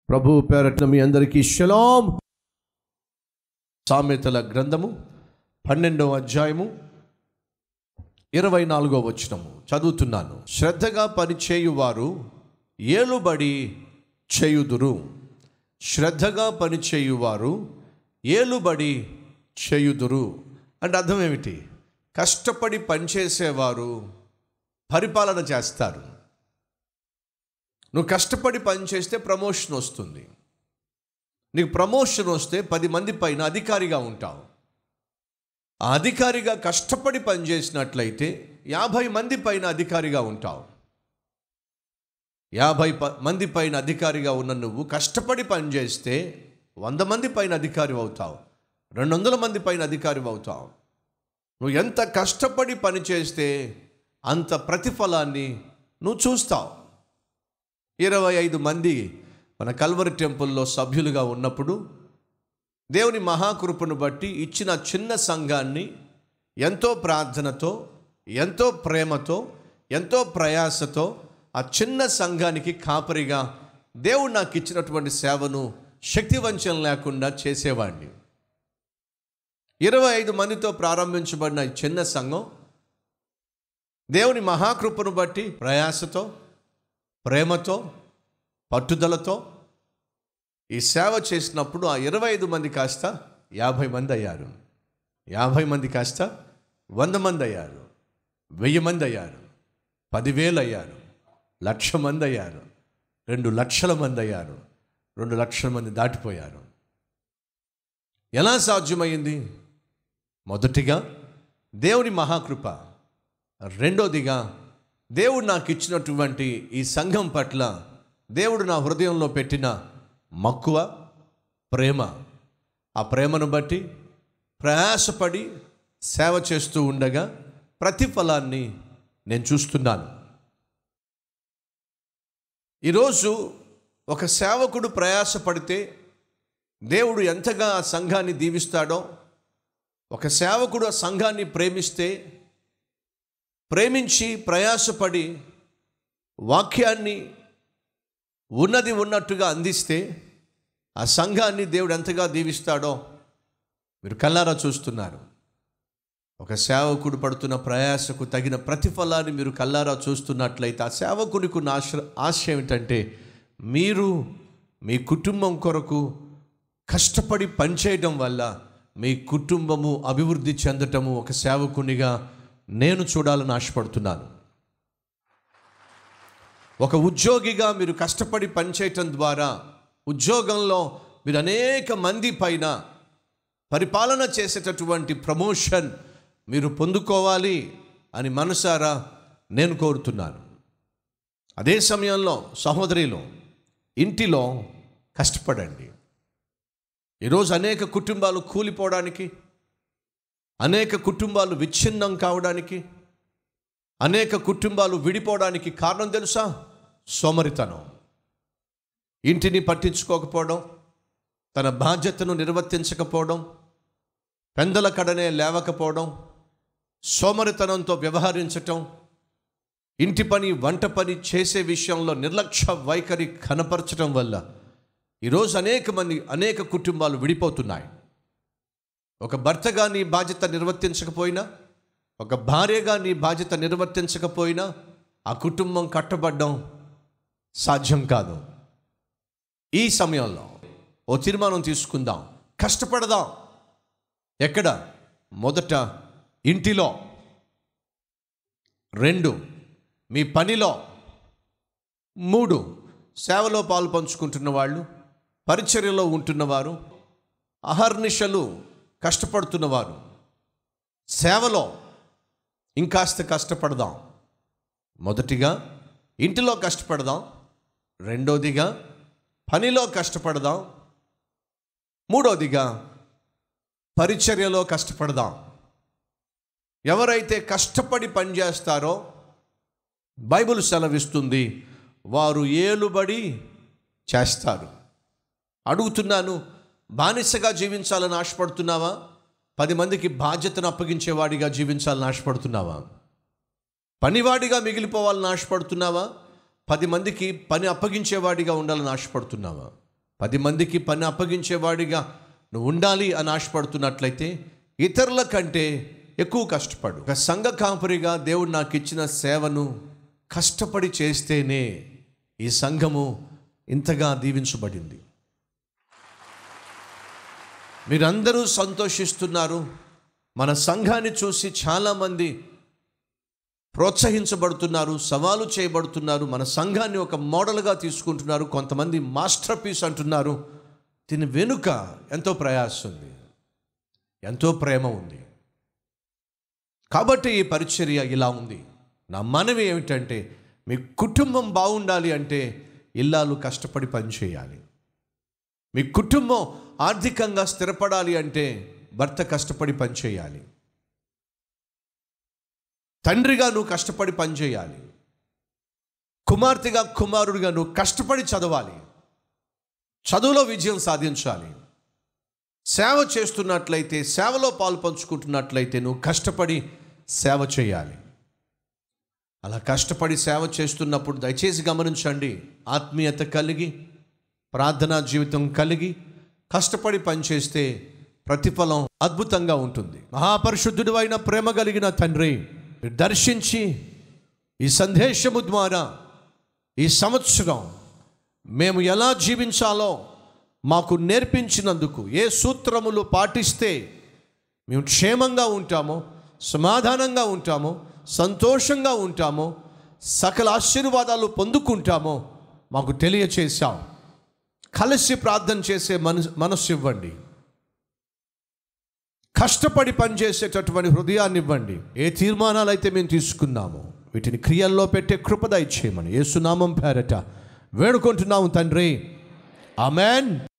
ప్రభు పేరట్న మీ అందరికీ షలాం సామెతల గ్రంథము పన్నెండవ అధ్యాయము ఇరవై నాలుగో వచనము చదువుతున్నాను శ్రద్ధగా పనిచేయువారు ఏలుబడి చేయుదురు శ్రద్ధగా పనిచేయువారు ఏలుబడి చేయుదురు అంటే అర్థం ఏమిటి కష్టపడి పనిచేసేవారు పరిపాలన చేస్తారు నువ్వు కష్టపడి పనిచేస్తే ప్రమోషన్ వస్తుంది నీకు ప్రమోషన్ వస్తే పది మంది పైన అధికారిగా ఉంటావు ఆ అధికారిగా కష్టపడి పనిచేసినట్లయితే యాభై మంది పైన అధికారిగా ఉంటావు యాభై ప మంది పైన అధికారిగా ఉన్న నువ్వు కష్టపడి పనిచేస్తే వంద మంది పైన అధికారి అవుతావు రెండు వందల మంది పైన అధికారి అవుతావు నువ్వు ఎంత కష్టపడి పనిచేస్తే అంత ప్రతిఫలాన్ని నువ్వు చూస్తావు ఇరవై ఐదు మంది మన కల్వరి టెంపుల్లో సభ్యులుగా ఉన్నప్పుడు దేవుని మహాకృపను బట్టి ఇచ్చిన చిన్న సంఘాన్ని ఎంతో ప్రార్థనతో ఎంతో ప్రేమతో ఎంతో ప్రయాసతో ఆ చిన్న సంఘానికి కాపరిగా దేవుడు నాకు ఇచ్చినటువంటి సేవను శక్తివంచన లేకుండా చేసేవాడిని ఇరవై ఐదు మందితో ప్రారంభించబడిన ఈ చిన్న సంఘం దేవుని మహాకృపను బట్టి ప్రయాసతో ప్రేమతో పట్టుదలతో ఈ సేవ చేసినప్పుడు ఆ ఇరవై ఐదు మంది కాస్త యాభై మంది అయ్యారు యాభై మంది కాస్త వంద మంది అయ్యారు వెయ్యి మంది అయ్యారు పదివేలు అయ్యారు లక్ష మంది అయ్యారు రెండు లక్షల మంది అయ్యారు రెండు లక్షల మంది దాటిపోయారు ఎలా సాధ్యమైంది మొదటిగా దేవుని మహాకృప రెండోదిగా దేవుడు నాకు ఇచ్చినటువంటి ఈ సంఘం పట్ల దేవుడు నా హృదయంలో పెట్టిన మక్కువ ప్రేమ ఆ ప్రేమను బట్టి ప్రయాసపడి సేవ చేస్తూ ఉండగా ప్రతిఫలాన్ని నేను చూస్తున్నాను ఈరోజు ఒక సేవకుడు ప్రయాసపడితే దేవుడు ఎంతగా ఆ సంఘాన్ని దీవిస్తాడో ఒక సేవకుడు ఆ సంఘాన్ని ప్రేమిస్తే ప్రేమించి ప్రయాసపడి వాక్యాన్ని ఉన్నది ఉన్నట్టుగా అందిస్తే ఆ సంఘాన్ని దేవుడు ఎంతగా దీవిస్తాడో మీరు కల్లారా చూస్తున్నారు ఒక సేవకుడు పడుతున్న ప్రయాసకు తగిన ప్రతిఫలాన్ని మీరు కల్లారా చూస్తున్నట్లయితే ఆ సేవకునికి ఉన్న ఆశ ఆశ ఏమిటంటే మీరు మీ కుటుంబం కొరకు కష్టపడి పనిచేయడం వల్ల మీ కుటుంబము అభివృద్ధి చెందటము ఒక సేవకునిగా నేను చూడాలని ఆశపడుతున్నాను ఒక ఉద్యోగిగా మీరు కష్టపడి పనిచేయటం ద్వారా ఉద్యోగంలో మీరు అనేక మంది పైన పరిపాలన చేసేటటువంటి ప్రమోషన్ మీరు పొందుకోవాలి అని మనసారా నేను కోరుతున్నాను అదే సమయంలో సహోదరిలో ఇంటిలో కష్టపడండి ఈరోజు అనేక కుటుంబాలు కూలిపోవడానికి అనేక కుటుంబాలు విచ్ఛిన్నం కావడానికి అనేక కుటుంబాలు విడిపోవడానికి కారణం తెలుసా సోమరితనం ఇంటిని పట్టించుకోకపోవడం తన బాధ్యతను నిర్వర్తించకపోవడం పెందల కడనే లేవకపోవడం సోమరితనంతో వ్యవహరించటం ఇంటి పని వంట పని చేసే విషయంలో నిర్లక్ష్య వైఖరి కనపరచడం వల్ల ఈరోజు అనేక మంది అనేక కుటుంబాలు విడిపోతున్నాయి ఒక భర్తగా నీ బాధ్యత నిర్వర్తించకపోయినా ఒక భార్యగా నీ బాధ్యత నిర్వర్తించకపోయినా ఆ కుటుంబం కట్టబడ్డం సాధ్యం కాదు ఈ సమయంలో ఓ తీర్మానం తీసుకుందాం కష్టపడదాం ఎక్కడ మొదట ఇంటిలో రెండు మీ పనిలో మూడు సేవలో పాలు పంచుకుంటున్న వాళ్ళు పరిచర్యలో ఉంటున్నవారు అహర్నిశలు కష్టపడుతున్నవారు సేవలో ఇంకాస్త కష్టపడదాం మొదటిగా ఇంటిలో కష్టపడదాం రెండోదిగా పనిలో కష్టపడదాం మూడోదిగా పరిచర్యలో కష్టపడదాం ఎవరైతే కష్టపడి పనిచేస్తారో బైబిల్ సెలవిస్తుంది వారు ఏలుబడి చేస్తారు అడుగుతున్నాను బానిసగా జీవించాలని ఆశపడుతున్నావా పది మందికి బాధ్యతను అప్పగించేవాడిగా జీవించాలని ఆశపడుతున్నావా పనివాడిగా మిగిలిపోవాలని ఆశపడుతున్నావా పది మందికి పని అప్పగించేవాడిగా ఉండాలని ఆశపడుతున్నావా పది మందికి పని అప్పగించేవాడిగా నువ్వు ఉండాలి అని ఆశపడుతున్నట్లయితే ఇతరుల కంటే ఎక్కువ కష్టపడు ఒక సంఘ కాపరిగా దేవుడు నాకు ఇచ్చిన సేవను కష్టపడి చేస్తేనే ఈ సంఘము ఇంతగా దీవించబడింది మీరందరూ సంతోషిస్తున్నారు మన సంఘాన్ని చూసి చాలామంది ప్రోత్సహించబడుతున్నారు సవాలు చేయబడుతున్నారు మన సంఘాన్ని ఒక మోడల్గా తీసుకుంటున్నారు కొంతమంది మాస్టర్ పీస్ అంటున్నారు దీని వెనుక ఎంతో ప్రయాస ఉంది ఎంతో ప్రేమ ఉంది కాబట్టి ఈ పరిచర్య ఇలా ఉంది నా మనవి ఏమిటంటే మీ కుటుంబం బాగుండాలి అంటే ఇల్లాలు కష్టపడి పనిచేయాలి మీ కుటుంబం ఆర్థికంగా స్థిరపడాలి అంటే భర్త కష్టపడి పనిచేయాలి తండ్రిగా నువ్వు కష్టపడి పనిచేయాలి కుమార్తెగా కుమారుడిగా నువ్వు కష్టపడి చదవాలి చదువులో విజయం సాధించాలి సేవ చేస్తున్నట్లయితే సేవలో పాలు పంచుకుంటున్నట్లయితే నువ్వు కష్టపడి సేవ చేయాలి అలా కష్టపడి సేవ చేస్తున్నప్పుడు దయచేసి గమనించండి ఆత్మీయత కలిగి ప్రార్థనా జీవితం కలిగి కష్టపడి పనిచేస్తే ప్రతిఫలం అద్భుతంగా ఉంటుంది మహాపరిశుద్ధుడు అయిన ప్రేమ కలిగిన తండ్రి మీరు దర్శించి ఈ సందేశము ద్వారా ఈ సంవత్సరం మేము ఎలా జీవించాలో మాకు నేర్పించినందుకు ఏ సూత్రములు పాటిస్తే మేము క్షేమంగా ఉంటామో సమాధానంగా ఉంటామో సంతోషంగా ఉంటామో సకల ఆశీర్వాదాలు పొందుకుంటామో మాకు తెలియచేశాం కలిసి ప్రార్థన చేసే మనసు మనస్సు ఇవ్వండి కష్టపడి పనిచేసేటటువంటి హృదయాన్ని ఇవ్వండి ఏ తీర్మానాలు అయితే మేము తీసుకున్నామో వీటిని క్రియల్లో పెట్టే కృపద ఇచ్చేయమని ఏసునామం పేరట వేడుకుంటున్నాము తండ్రి ఆమెన్